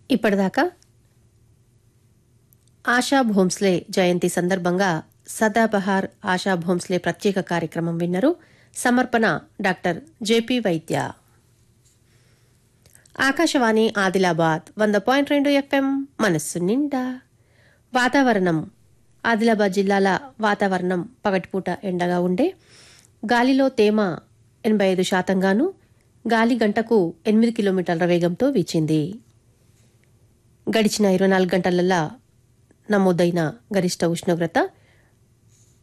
ఇప్పటిదాకా ఆశా భోంస్లే జయంతి సందర్భంగా సదాబహార్ ఆశా భోంస్లే ప్రత్యేక కార్యక్రమం విన్నరు సమర్పణ డాక్టర్ జేపీ వైద్య ఆకాశవాణి ఆదిలాబాద్ వంద పాయింట్ రెండు ఎఫ్ఎం మనస్సు నిండా వాతావరణం ఆదిలాబాద్ జిల్లాల వాతావరణం పగటిపూట ఎండగా ఉండే గాలిలో తేమ ఎనభై ఐదు శాతంగాను గాలి గంటకు ఎనిమిది కిలోమీటర్ల వేగంతో వీచింది గడిచిన ఇరవై నాలుగు గంటలల్లా నమోదైన గరిష్ట ఉష్ణోగ్రత